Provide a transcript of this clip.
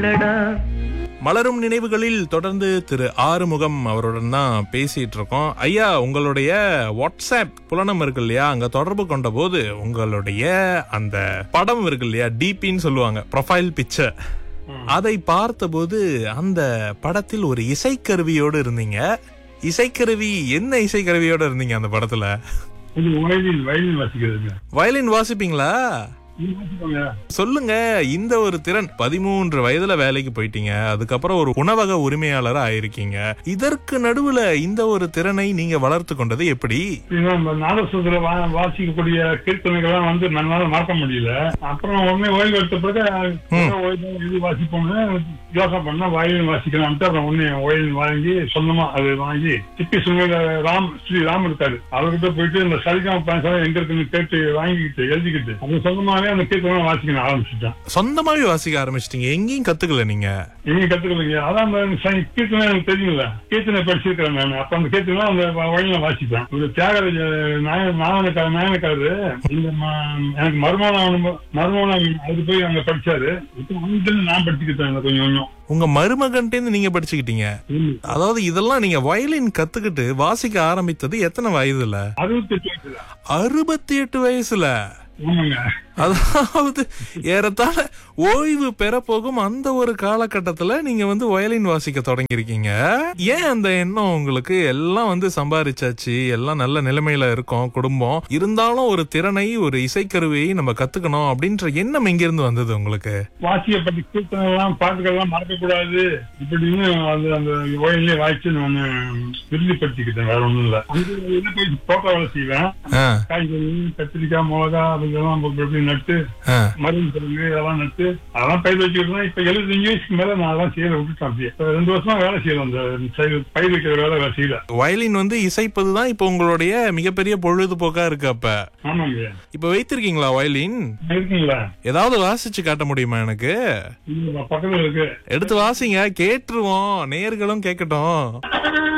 மலரும் நினைவுகளில் தொடர்ந்து திரு ஆறுமுகம் அவருடன் தான் பேசிட்டு இருக்கோம் ஐயா உங்களுடைய வாட்ஸ்அப் புலனம் இருக்கு இல்லையா அங்க தொடர்பு கொண்ட போது உங்களுடைய அந்த படம் இருக்கு இல்லையா டிபின்னு சொல்லுவாங்க ப்ரொஃபைல் பிக்சர் அதை பார்த்தபோது அந்த படத்தில் ஒரு இசைக்கருவியோடு இருந்தீங்க இசைக்கருவி என்ன இசைக்கருவியோட இருந்தீங்க அந்த படத்துல இது வயலின் வயலின் வாசிக்கிறதுங்க வயலின் வாசிப்பீங்களா நீங்க வாசிப்பாங்க சொல்லுங்க இந்த ஒரு திறன் பதிமூன்று வயதுல வேலைக்கு போயிட்டீங்க அதுக்கப்புறம் ஒரு உணவக உரிமையாளர் ஆயிருக்கீங்க இதற்கு நடுவுல இந்த ஒரு திறனை நீங்க வளர்த்து கொண்டது எப்படி இதுதான் இந்த நாதசுவத்துல வா வாசிக்கக்கூடிய கீர்த்தனைகள்லாம் வந்து நன்னால மறக்க முடியல அப்புறம் உடனே ஓய்வு எடுத்த பிறகு ஓய்வு இது வாசிப்போம்னு யோசனை பண்ணா வயலின் வாசிக்கலாம்ட்டு அப்புறம் உடனே வயலின் வாங்கி சொந்தமா அது வாங்கி சிப்பி சுமையில ராம் ஸ்ரீ ராம் இருக்காரு அவர்கிட்ட போயிட்டு இந்த சரிகம பஞ்சாலம் எங்க இருக்குன்னு கேட்டு வாங்கிக்கிட்டு எழுதிக்கிட்டு அது சொந்தமாவே அந்த கீர்த்தனை வாசிக்க ஆரம்பிச்சுட்டேன் சொந்தமாவே வாசிக்க ஆரம்பிச்சிட்டீங்க எங்கேயும் கத்துக்கல நீங்க எங்க கத்துக்கலைங்க அதான் அந்த ச- கீர்த்தனை எனக்கு தெரியுங்கள கீர்த்தனை படிச்சிருக்கிறேன் நான் அப்ப அந்த கீர்த்தனை அந்த வழியில வாசிப்பேன் ஒரு தியாகராஜ நாய நாயனக்கார நாயனக்காரு இந்த ம- எனக்கு மருமணம் மருமணம் அது போய் அங்க படிச்சாரு இப்போ வந்து நான் படிச்சுக்கிட்டேன் கொஞ்சம் கொஞ்சம் உங்க மருமகன்ட்டேந்து நீங்க படிச்சுக்கிட்டீங்க அதாவது இதெல்லாம் நீங்க வயலின் கத்துக்கிட்டு வாசிக்க ஆரம்பித்தது எத்தனை வயதுல அறுபத்தி எட்டு வயசுல அறுபத்தி எட்டு வயசுல ஆமாங்க அதாவது ஏறத்தாழ ஓய்வு பெற போகும் அந்த ஒரு காலகட்டத்துல நீங்க வந்து வயலின் வாசிக்க தொடங்கியிருக்கீங்க ஏன் அந்த எண்ணம் உங்களுக்கு எல்லாம் வந்து சம்பாரிச்சாச்சு எல்லாம் நல்ல நிலைமையில இருக்கோம் குடும்பம் இருந்தாலும் ஒரு திறனை ஒரு இசைக்கருவியை நம்ம கத்துக்கணும் அப்படின்ற எண்ணம் எங்கிருந்து வந்தது உங்களுக்கு வாசிக்கப்பட்ட கீர்த்தனை எல்லாம் பாட்டுகள் எல்லாம் மறக்க கூடாது இப்படின்னு அது அந்த ஓயிலே வாய்ச்சி நான் விருதிப்படுத்திக்கிட்டேன் வேற ஒண்ணும் இல்ல அங்க என்ன போய் தோட்ட வேலை செய்வேன் ஆ, காய்கறி கத்திரிக்காய் மிளகா அதெல்லாம் இப்படி இப்படி நட்டு ஆ. மருந்து கிழங்கு அதெல்லாம் நட்டு அதெல்லாம் பயிர் வச்சுக்கிட்டு இப்ப எழுபத்தஞ்சு வயசுக்கு மேல நான் அதெல்லாம் செய்யல விட்டுட்டேன் அப்படியே இப்ப ரெண்டு வருஷமா வேலை செய்யல அந்த சை- பயிர் வைக்கிற வேலை வேலை செய்யல வயலின் வந்து இசைப்பதுதான் இப்போ உங்களுடைய மிகப்பெரிய பொழுதுபோக்கா இருக்கு அப்ப ஆமாங்க இப்ப வைத்திருக்கீங்களா வயலின் இருக்குங்களா ஏதாவது வாசிச்சு காட்ட முடியுமா எனக்கு இங்க பக்கத்துல இருக்கு எடுத்து வாசிங்க கேட்டுருவோம் நேர்களும் கேட்கட்டும்